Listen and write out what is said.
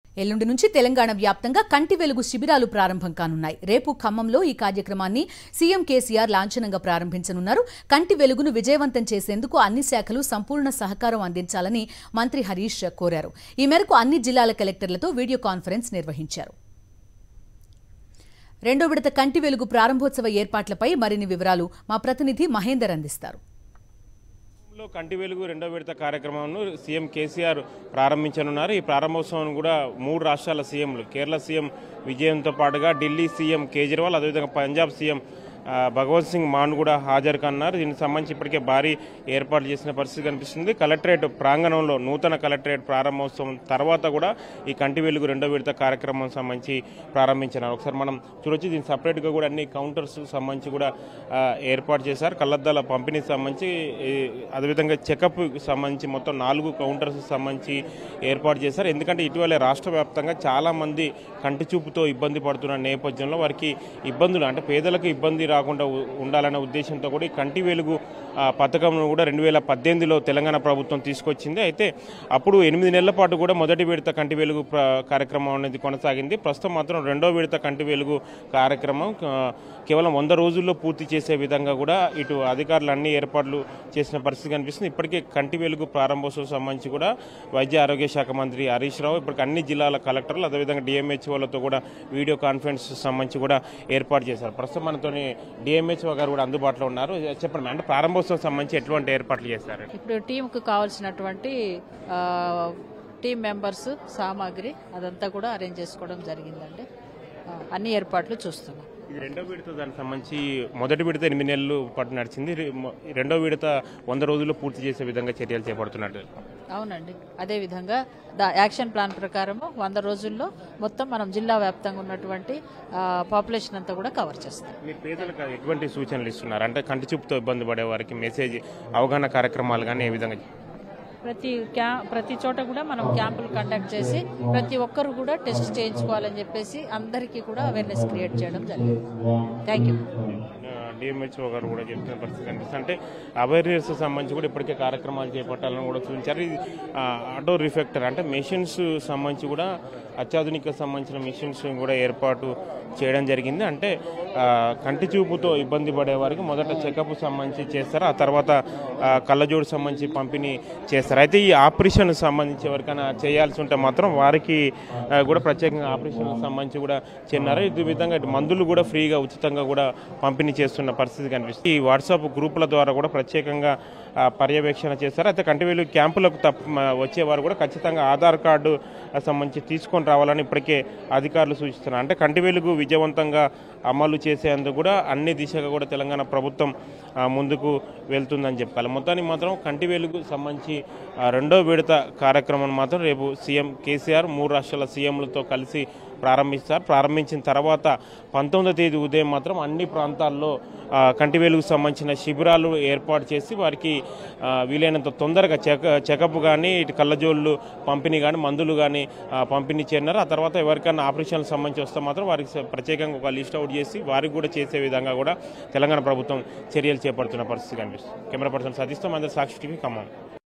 ఎల్లుండి నుంచి తెలంగాణ వ్యాప్తంగా కంటి వెలుగు శిబిరాలు ప్రారంభం కానున్నాయి రేపు ఖమ్మంలో ఈ కార్యక్రమాన్ని సీఎం కేసీఆర్ లాంఛనంగా ప్రారంభించనున్నారు కంటి వెలుగును విజయవంతం చేసేందుకు అన్ని శాఖలు సంపూర్ణ సహకారం అందించాలని మంత్రి హరీష్ కోరారు ఈ మేరకు అన్ని జిల్లాల కలెక్టర్లతో వీడియో కాన్ఫరెన్స్ నిర్వహించారు రెండో విడత కంటి వెలుగు ప్రారంభోత్సవ ఏర్పాట్లపై మరిన్ని వివరాలు మా ప్రతినిధి మహేందర్ అందిస్తారు లో కంటి వెలుగు రెండో విడత కార్యక్రమంను సీఎం కేసీఆర్ ప్రారంభించనున్నారు ఈ ప్రారంభోత్సవం కూడా మూడు రాష్ట్రాల సీఎంలు కేరళ సీఎం విజయంతో పాటుగా ఢిల్లీ సీఎం కేజ్రీవాల్ అదేవిధంగా పంజాబ్ సీఎం ఆ, భగవత్ సింగ్ మాన్ కూడా హాజరు కన్నారు దీనికి సంబంధించి ఇప్పటికే భారీ ఏర్పాట్లు చేసిన పరిస్థితి కనిపిస్తుంది కలెక్టరేట్ ప్రాంగణంలో నూతన కలెక్టరేట్ ప్రారంభోత్సవం తర్వాత కూడా ఈ కంటి వెలుగు రెండో విడత కార్యక్రమం సంబంధించి ప్రారంభించినారు ఒకసారి మనం చూడొచ్చు దీనికి సపరేట్గా కూడా అన్ని కౌంటర్స్ సంబంధించి కూడా ఆ, ఏర్పాటు చేశారు కళ్ళద్దాల పంపిణీకి సంబంధించి ఈ, అదేవిధంగా చెకప్ సంబంధించి మొత్తం నాలుగు కౌంటర్స్ సంబంధించి ఏర్పాటు చేశారు ఎందుకంటే ఇటీవల రాష్ట్ర వ్యాప్తంగా చాలా మంది కంటి చూపుతో ఇబ్బంది పడుతున్న నేపథ్యంలో వారికి ఇబ్బందులు అంటే పేదలకు ఇబ్బంది రాకుండా ఉ- ఉండాలనే ఉద్దేశంతో కూడా ఈ కంటి వెలుగు ఆ, పథకంను కూడా రెండు వేల పద్దెనిమిదిలో తెలంగాణ ప్రభుత్వం తీసుకొచ్చింది అయితే అప్పుడు ఎనిమిది నెలల పాటు కూడా మొదటి విడత కంటి వెలుగు ప్ర- కార్యక్రమం అనేది కొనసాగింది ప్రస్తుతం మాత్రం రెండో విడత కంటి వెలుగు కార్యక్రమం ఆ, కేవలం వంద రోజుల్లో పూర్తి చేసే విధంగా కూడా ఇటు అధికారులు అన్ని ఏర్పాట్లు చేసిన పరిస్థితి కనిపిస్తుంది ఇప్పటికే కంటి వెలుగు ప్రారంభోత్సవం సంబంధించి కూడా వైద్య ఆరోగ్య శాఖ మంత్రి హరీష్ రావు ఇప్పటికి అన్ని జిల్లాల కలెక్టర్లు అదేవిధంగా డిఎంహెచ్ఓలతో కూడా వీడియో కాన్ఫరెన్స్ సంబంధించి కూడా ఏర్పాటు చేశారు ప్రస్తుతం మనతోని డిఎంహెచ్ఓ గారు కూడా అందుబాటులో ఉన్నారు చెప్పండి మేడం ప్రారంభోత్సవం సంబంధించి ఎటువంటి ఏర్పాట్లు చేశారు ఇప్పుడు టీంకు కావాల్సినటువంటి ఆ, టీం మెంబర్స్ సామాగ్రి అదంతా కూడా అరేంజ్ చేసుకోవడం జరిగిందండి ఆ, అన్ని ఏర్పాట్లు చూస్తున్నాం ఇది రెండో విడత దానికి సంబంధించి మొదటి విడత ఎనిమిది నెలలు పాటు నడిచింది రె- మొ- రెండో విడత వంద రోజుల్లో పూర్తి చేసే విధంగా చర్యలు చేపడుతున్నట్టు అవునండి అదేవిధంగా దా యాక్షన్ ప్లాన్ ప్రకారము వంద రోజుల్లో మొత్తం మనం జిల్లా వ్యాప్తంగా ఉన్నటువంటి పాపులేషన్ అంతా కూడా కవర్ చేస్తాం మీరు పేదలకు ఎటువంటి సూచనలు ఇస్తున్నారు అంటే కంటి చూపుతో ఇబ్బంది పడే వారికి మెసేజ్ అవగాహన కార్యక్రమాలు కానీ ఏ విధంగా ప్రతి క్యా ప్రతి చోట కూడా మనం క్యాంపులు కండక్ట్ చేసి ప్రతి ఒక్కరు కూడా టెస్ట్ చేయించుకోవాలని చెప్పేసి అందరికీ కూడా అవేర్నెస్ క్రియేట్ చేయడం జరిగింది థ్యాంక్ యూ డిఎంహెచ్ఓ గారు కూడా చెప్తున్న పరిస్థితి కనిపిస్తుంది అంటే అవేర్నెస్ సంబంధించి కూడా ఇప్పటికే కార్యక్రమాలు చేపట్టాలని కూడా సూచించారు ఇది ఆ, ఆటో రిఫెక్టర్ అంటే మెషిన్స్ సంబంధించి కూడా అత్యాధునిక సంబంధించిన మెషిన్స్ కూడా ఏర్పాటు చేయడం జరిగింది అంటే ఆ, కంటి చూపుతో ఇబ్బంది పడే వారికి మొదట చెకప్ సంబంధించి చేస్తారు ఆ తర్వాత ఆ, కళ్ళజోడు సంబంధించి పంపిణీ చేస్తారు అయితే ఈ ఆపరేషన్ సంబంధించి ఎవరికైనా చేయాల్సి ఉంటే మాత్రం వారికి ఆ, కూడా ప్రత్యేకంగా ఆపరేషన్ సంబంధించి కూడా చెన్నారు ఇది విధంగా ఇటు మందులు కూడా ఫ్రీగా ఉచితంగా కూడా పంపిణీ చేస్తున్న పరిస్థితి కనిపిస్తుంది ఈ వాట్సాప్ గ్రూపుల ద్వారా కూడా ప్రత్యేకంగా ఆ, పర్యవేక్షణ చేస్తారు అయితే కంటివేలు క్యాంపులకు తప్ప మ- వచ్చేవారు కూడా ఖచ్చితంగా ఆధార్ కార్డు సంబంధించి తీసుకొని రావాలని ఇప్పటికే అధికారులు సూచిస్తున్నారు అంటే కంటి వెలుగు విజయవంతంగా అమలు చేసేందుకు కూడా అన్ని దిశగా కూడా తెలంగాణ ప్రభుత్వం ఆ, ముందుకు వెళ్తుందని చెప్పాలి మొత్తానికి మాత్రం కంటి వెలుగు సంబంధించి ఆ, రెండో విడత కార్యక్రమం మాత్రం రేపు సీఎం కేసీఆర్ మూడు రాష్ట్రాల సీఎంలతో కలిసి ప్రారంభిస్తారు ప్రారంభించిన తర్వాత పంతొమ్మిదో తేదీ ఉదయం మాత్రం అన్ని ప్రాంతాల్లో ఆ, కంటి వెలుగు సంబంధించిన శిబిరాలు ఏర్పాటు చేసి వారికి ఆ, వీలైనంత తొందరగా చెక చెకప్ కానీ ఇటు కళ్ళజోళ్ళు పంపిణీ కానీ మందులు కానీ పంపిణీ చేయన్నారు ఆ తర్వాత ఎవరికైనా ఆపరేషన్లకు సంబంధించి వస్తే మాత్రం వారికి స- ప్రత్యేకంగా ఒక లిస్ట్ అవుట్ చేసి వారికి కూడా చేసే విధంగా కూడా తెలంగాణ ప్రభుత్వం చర్యలు చేపడుతున్న పరిస్థితి కనిపిస్తుంది కెమెరా పర్సన్ సతీష్తో మంది సాక్షి టీవీ ఖమ్మం